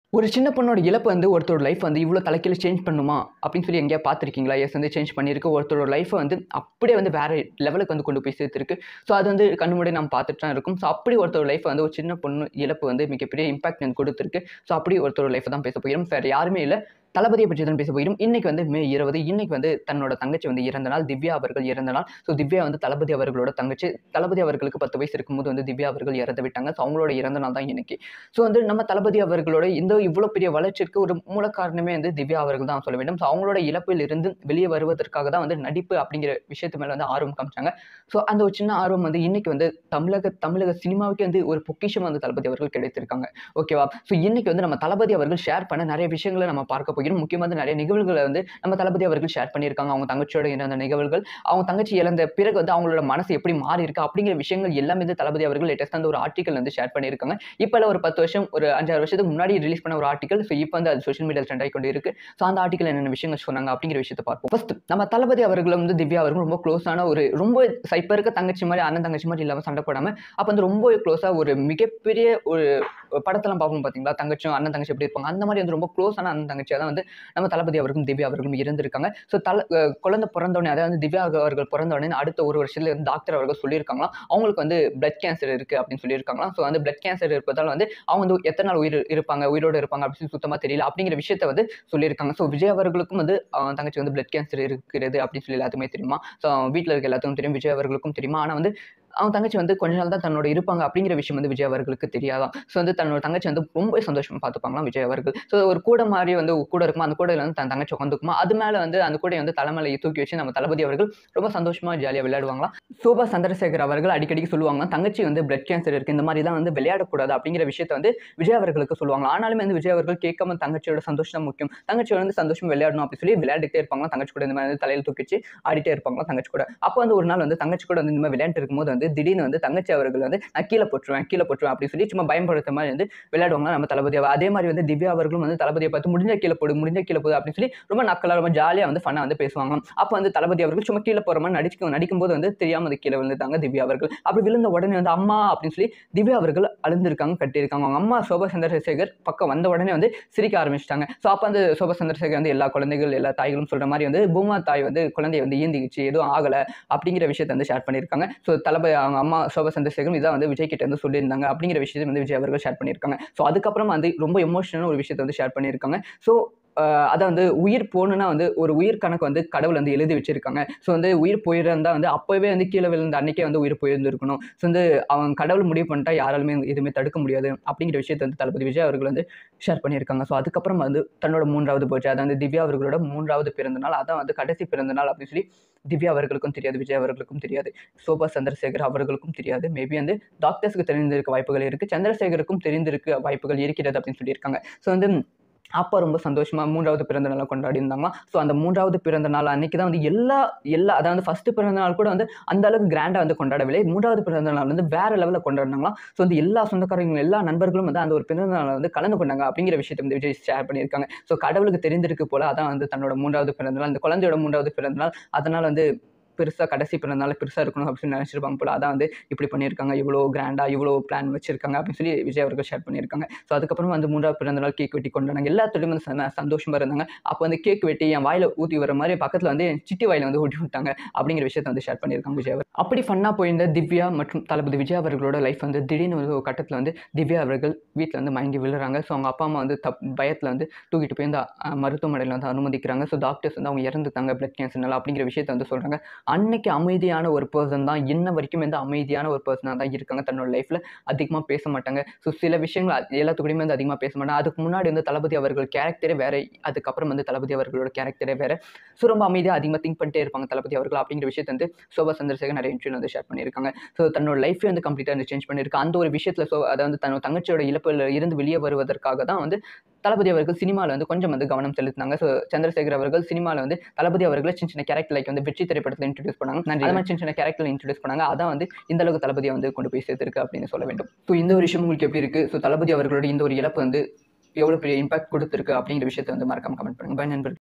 ஒரு சின்ன பொண்ணோட இழப்பு வந்து ஒருத்தரோட லைஃப் வந்து இவ்வளோ தலைக்கீழ சேஞ்ச் பண்ணுமா அப்படின்னு சொல்லி எங்கேயா பார்த்துருக்கீங்களா எஸ் வந்து சேஞ்ச் பண்ணியிருக்கு ஒருத்தரோட லைஃப்பை வந்து அப்படியே வந்து வேற லெவலுக்கு வந்து கொண்டு போய் சேர்த்துருக்கு ஸோ அது வந்து கண்ணு முன்னாடி நம்ம பார்த்துட்டு தான் இருக்கும் ஸோ அப்படி ஒருத்தரோட லைஃப் வந்து ஒரு சின்ன பொண்ணு இழப்பு வந்து மிகப்பெரிய இம்பாக்ட் வந்து கொடுத்துருக்கு ஸோ அப்படி ஒருத்தரோட லைஃப்பை தான் பேச போகிறோம் வேறு யாருமே இல்லை தளபதியை பற்றி தான் பேச போகிறோம் இன்னைக்கு வந்து மே இருபது இன்னைக்கு வந்து தன்னோட தங்கச்சி வந்து இறந்த நாள் திவ்யா அவர்கள் இறந்த நாள் ஸோ திவ்யா வந்து தளபதி அவர்களோட தங்கச்சி தளபதி அவர்களுக்கு பத்து வயசு இருக்கும்போது வந்து திவ்யா அவர்கள் இறந்து விட்டாங்க ஸோ அவங்களோட இறந்த நாள் தான் இன்னைக்கு ஸோ வந்து நம்ம தளபதி அவர்களோட இந்த இவ்வளோ பெரிய வளர்ச்சிக்கு ஒரு மூல காரணமே வந்து திவ்யா அவர்கள் தான் சொல்ல வேண்டும் ஸோ அவங்களோட இழப்பில் இருந்து வெளியே வருவதற்காக தான் வந்து நடிப்பு அப்படிங்கிற விஷயத்து மேலே வந்து ஆர்வம் காமிச்சாங்க ஸோ அந்த ஒரு சின்ன ஆர்வம் வந்து இன்னைக்கு வந்து தமிழக தமிழக சினிமாவுக்கு வந்து ஒரு பொக்கிஷம் வந்து தளபதி அவர்கள் கிடைத்திருக்காங்க ஓகேவா ஸோ இன்னைக்கு வந்து நம்ம தளபதி அவர்கள் ஷேர் பண்ண நிறைய விஷயங்களை நம்ம பார்க்க போகிறோம் முக்கியமாக வந்து நிறைய நிகழ்வுகளை வந்து நம்ம தளபதி அவர்கள் ஷேர் பண்ணியிருக்காங்க அவங்க தங்கச்சியோட இறந்த நிகழ்வுகள் அவங்க தங்கச்சி இழந்த பிறகு வந்து அவங்களோட மனசு எப்படி மாறி இருக்கு அப்படிங்கிற விஷயங்கள் எல்லாமே வந்து தளபதி அவர்கள் லேட்டஸ்ட் வந்து ஒரு ஆர்டிக்கல் வந்து ஷேர் பண்ணியிருக்காங்க இப்போ ஒரு பத்து வருஷம் ஒரு அஞ்சாறு வருஷத்துக்கு முன்னாடி ரிலீஸ் பண்ண ஒரு ஆர்டிக்கல் ஸோ இப்போ வந்து அது சோஷியல் மீடியா ட்ரெண்ட் ஆகி கொண்டு இருக்கு ஸோ அந்த ஆர்டிக்கல் என்னென்ன விஷயங்கள் சொன்னாங்க அப்படிங்கிற விஷயத்தை பார்ப்போம் ஃபர்ஸ்ட் நம்ம தளபதி அவர்களும் வந்து திவ்யா அவர்கள் ரொம்ப க்ளோஸான ஒரு ரொம்ப இப்போ இருக்க தங்கச்சி மாதிரி அண்ணன் தங்கச்சி மாதிரி இல்லாமல் சண்டை போடாமல் அப்போ வந்து ரொம்ப க்ளோஸாக ஒரு மிகப்பெரிய ஒரு படத்தெல்லாம் பார்ப்போம் பார்த்தீங்களா தங்கச்சும் அண்ணன் தங்கச்சி எப்படி இருப்பாங்க அந்த மாதிரி வந்து ரொம்ப க்ளோஸான அண்ணன் தங்கச்சியாக தான் வந்து நம்ம தளபதி அவர்களும் திவ்யா அவர்களும் இருந்திருக்காங்க ஸோ தல அஹ் குழந்தை பிறந்தோடனே அதாவது திவ்யா அவர்கள் பிறந்தோடனே அடுத்த ஒரு வருஷத்துல இருந்து டாக்டர் அவர்கள் சொல்லியிருக்காங்களாம் அவங்களுக்கு வந்து பிளட் கேன்சர் இருக்குது அப்படின்னு சொல்லியிருக்காங்களாம் ஸோ வந்து பிளட் கேன்சர் இருப்பதால் வந்து அவங்க வந்து எத்தனை நாள் உயிர் இருப்பாங்க உயிரோடு இருப்பாங்க அப்படின்னு சொல்லி சுத்தமாக தெரியல அப்படிங்கிற விஷயத்த வந்து சொல்லியிருக்காங்க ஸோ விஜய் அவர்களுக்கும் வந்து அவன் தங்கச்சி வந்து பிளட் கேன்சர் இருக்கிறது அப்படின்னு சொல்லி எல்லாத்துக்குமே தெரியுமா ஸோ வீட்டில் இருக்க எல்லாத்துக்கும் தெரியும் விஜய் அவர்களுக்கும் தெரியுமா ஆனால் வந்து அவன் தங்கச்சி வந்து கொஞ்ச நாள் தான் தன்னோட இருப்பாங்க அப்படிங்கிற விஷயம் வந்து விஜய் அவர்களுக்கு தெரியாதான் ஸோ வந்து தன்னோட தங்கச்சி வந்து ரொம்ப சந்தோஷமா பார்த்துப்பாங்களாம் விஜய் அவர்கள் ஸோ ஒரு கூட மாதிரி வந்து கூட இருக்குமா அந்த கூடையில் வந்து தன் தங்கச்சி உட்காந்துக்குமா அது மேலே வந்து அந்த கூடையை வந்து தலைமையில தூக்கி வச்சு நம்ம தளபதி அவர்கள் ரொம்ப சந்தோஷமா ஜாலியாக விளையாடுவாங்களாம் சோபா சந்திரசேகர் அவர்கள் அடிக்கடிக்கு சொல்லுவாங்க தங்கச்சி வந்து பிளட் கேன்சர் இருக்கு இந்த மாதிரி தான் வந்து விளையாடக்கூடாது அப்படிங்கிற விஷயத்த வந்து விஜய் அவர்களுக்கு சொல்லுவாங்க ஆனாலுமே வந்து விஜய் அவர்கள் கேட்காம தங்கச்சியோட சந்தோஷம் முக்கியம் தங்கச்சியோட வந்து சந்தோஷம் விளையாடணும் அப்படி சொல்லி விளையாடிட்டே இருப்பாங்க தங்கச்சி கூட இந்த மாதிரி வந்து தலையில் தூக்கி வச்சு ஆடிட்டே இருப்பாங்க தங்கச்சி கூட அப்போ வந்து ஒரு நாள் வந்து தங்கச்சி கூட வந்து இந்த மாதிரி விளையாண்டு இருக்கும்போது வந்து திடீர்னு வந்து தங்கச்சி அவர்கள் வந்து நான் கீழே போட்டுருவேன் கீழே போட்டுருவேன் அப்படின்னு சொல்லி சும்மா பயன்படுத்த மாதிரி வந்து விளையாடுவாங்க நம்ம தளபதி அதே மாதிரி வந்து திவ்யா அவர்களும் வந்து தளபதியை பார்த்து முடிஞ்ச கீழே போடு முடிஞ்ச கீழே போடு அப்படின்னு சொல்லி ரொம்ப நக்கலாக ரொம்ப ஜாலியாக வந்து ஃபன்னாக வந்து பேசுவாங்க அப்போ வந்து தளபதி அவர்கள் சும்மா கீழே போகிற மாதிரி நடிச்சு நடிக்கும்போது வந்து தெரியாமல் அது கீழே விழுந்துட்டாங்க திவ்யா அவர்கள் அப்படி விழுந்த உடனே வந்து அம்மா அப்படின்னு சொல்லி திவ்யா அவர்கள் அழுந்திருக்காங்க கட்டியிருக்காங்க அவங்க அம்மா சோபா சந்திரசேகர் பக்கம் வந்த உடனே வந்து சிரிக்க ஆரம்பிச்சிட்டாங்க ஸோ அப்போ வந்து சோபா சந்திரசேகர் வந்து எல்லா குழந்தைகள் எல்லா தாய்களும் சொல்கிற மாதிரி வந்து பூமா தாய் வந்து குழந்தைய வந்து ஈந்திக்கிச்சு எதுவும் ஆகலை அப்படிங்கிற விஷயத்தை வந்து ஷேர் பண்ணியிருக்காங்க ஸோ தளபதி அவங்க அம்மா சோபா சந்திரசேகரும் இதான் வந்து விஜய் கிட்ட வந்து சொல்லியிருந்தாங்க அப்படிங்கிற விஷயத்தை வந்து விஜய் அவர்கள் ஷேர் பண்ணியிருக்காங்க ஸோ அதுக்கப்புறம் வந்து ரொம்ப எமோஷனலான ஒரு விஷயத்தை வந்து ஷேர் பண்ணியிருக்காங்க ஸோ அதை வந்து உயிர் போகணுன்னா வந்து ஒரு உயிர் கணக்கு வந்து கடவுள் வந்து எழுதி வச்சிருக்காங்க ஸோ வந்து உயிர் போயிருந்தா வந்து அப்போவே வந்து கீழே விழுந்த அன்னைக்கே வந்து உயிர் போயிருந்துருக்கணும் ஸோ வந்து அவன் கடவுள் முடிவு பண்ணிட்டா யாராலுமே எதுவுமே தடுக்க முடியாது அப்படிங்கிற விஷயத்தை வந்து தளபதி விஜய் அவர்கள் வந்து ஷேர் பண்ணியிருக்காங்க ஸோ அதுக்கப்புறம் வந்து தன்னோட மூன்றாவது பர்த்டே அதாவது திவ்யா அவர்களோட மூன்றாவது பிறந்த நாள் அதான் வந்து கடைசி பிறந்த நாள் அப்படின்னு சொல்லி திவ்யா அவர்களுக்கும் தெரியாது விஜய் அவர்களுக்கும் தெரியாது சோபா சந்திரசேகர் அவர்களுக்கும் தெரியாது மேபி வந்து டாக்டர்ஸ்க்கு தெரிந்திருக்க வாய்ப்புகள் இருக்குது சந்திரசேகருக்கும் தெரிந்திருக்க வாய்ப்புகள் இருக்கிறது அப்படின்னு சொல்லியிருக்காங்க ஸோ வந்து அப்போ ரொம்ப சந்தோஷமாக மூன்றாவது பிறந்த நாளை கொண்டாடி இருந்தாங்களாம் ஸோ அந்த மூன்றாவது பிறந்த நாள் அன்னைக்கு தான் வந்து எல்லா எல்லா அதாவது ஃபஸ்ட்டு பிறந்த நாள் கூட வந்து அந்த அளவுக்கு கிராண்டாக வந்து கொண்டாடவில்லை மூன்றாவது பிறந்த நாள் வந்து வேற லெவலில் கொண்டாடினாங்களாம் ஸோ வந்து எல்லா சொந்தக்காரங்களும் எல்லா நண்பர்களும் வந்து அந்த ஒரு பிறந்த நாளை வந்து கலந்து கொண்டாங்க அப்படிங்கிற விஷயத்தை வந்து விஜய் ஷேர் பண்ணியிருக்காங்க ஸோ கடவுளுக்கு தெரிந்திருக்கு போல அதான் வந்து தன்னோட மூன்றாவது பிறந்த நாள் அந்த குழந்தையோட மூன்றாவது பிறந்த நாள் அதனால் வந்து பெருசாக கடைசி பிறந்தனால பெருசாக இருக்கணும் அப்படின்னு நினச்சிருப்பாங்க போல அதான் வந்து இப்படி பண்ணியிருக்காங்க இவ்வளோ கிராண்டாக இவ்வளோ பிளான் வச்சிருக்காங்க அப்படின்னு சொல்லி விஜய் அவர்கள் ஷேர் பண்ணியிருக்காங்க ஸோ அதுக்கப்புறம் வந்து மூன்றாவது பிறந்த நாள் கேக் வெட்டி கொண்டாங்க எல்லாத்துலேயும் வந்து ச- சந்தோஷமா இருந்தாங்க அப்போ வந்து கேக் வெட்டி என் வாயில் ஊற்றி வர மாதிரி பக்கத்தில் வந்து என் சிட்டி வாயில் வந்து ஊட்டி விட்டாங்க அப்படிங்கிற விஷயத்தை வந்து ஷேர் பண்ணியிருக்காங்க விஜய் அவர் அப்படி ஃபன்னாக போயிருந்த திவ்யா மற்றும் தளபதி விஜய் அவர்களோட லைஃப் வந்து திடீர்னு வந்து ஒரு கட்டத்தில் வந்து திவ்யா அவர்கள் வீட்டில் வந்து மயங்கி விழுறாங்க ஸோ அவங்க அப்பா அம்மா வந்து தப் பயத்தில் வந்து தூக்கிட்டு போய் இந்த அஹ், மருத்துவமனையில் வந்து அனுமதிக்கிறாங்க ஸோ டாக்டர்ஸ் வந்து அவங்க இறந்துட்டாங்க பிளட் கேன்சர்னால அப்படிங்கிற விஷயத்தை வந்து சொல்கிறாங்க அன்னைக்கு அமைதியான ஒரு பர்சன் தான் இன்ன வரைக்கும் வந்து அமைதியான ஒரு பர்சனாக தான் இருக்காங்க தன்னோட லைஃப்பில் அதிகமாக பேச மாட்டாங்க ஸோ சில விஷயங்கள் அது எல்லாத்துக்கூடயுமே வந்து அதிகமாக பேச மாட்டாங்க அதுக்கு முன்னாடி வந்து தளபதி அவர்கள் கேரக்டரே வேற அதுக்கப்புறம் வந்து தளபதி அவர்களோட கேரக்டரே வேற ஸோ ரொம்ப அமைதியாக அதிகமாக திங்க் பண்ணிட்டே இருப்பாங்க தளபதி அவர்கள் அப்படிங்கிற விஷயத்தை வந்து சோபா சந்திரசேகர் நிறைய இன்டர்வியூ வந்து ஷேர் பண்ணியிருக்காங்க ஸோ தன்னோட லைஃபே வந்து கம்ப்ளீட்டாக வந்து சேஞ்ச் பண்ணியிருக்கு அந்த ஒரு விஷயத்தில் ஸோ அதாவது தன்னோட தங்கச்சியோட இழப்பில் இருந்து வெளியே வருவதற்காக தான் வந்து தளபதி அவர்கள் சினிமாவில் வந்து கொஞ்சம் வந்து கவனம் செலுத்தினாங்க ஸோ சந்திரசேகர் அவர்கள் சினிமாவில் வந்து தளபதி அவர்களை சின்ன சின்ன கேரக்டர் லைக் வந்து வெற்றி திரைப்படத்தில் இன்ட்ரடியூஸ் பண்ணாங்க நன்றி அது மாதிரி சின்ன சின்ன கேரக்டர் இன்ட்ரடியூஸ் பண்ணாங்க அதான் வந்து இந்த அளவுக்கு தளபதியை வந்து கொண்டு போய் சேர்த்திருக்கு அப்படின்னு சொல்ல வேண்டும் ஸோ இந்த ஒரு விஷயம் உங்களுக்கு எப்படி இருக்குது ஸோ தளபதி அவர்களோட இந்த ஒரு இழப்பு வந்து எவ்வளோ பெரிய இம்பாக்ட் கொடுத்துருக்கு அப்படிங்கிற விஷயத்தை வந்து மறக்காம கமெண்ட் பண்ணுங்க பை நண்பர்கள்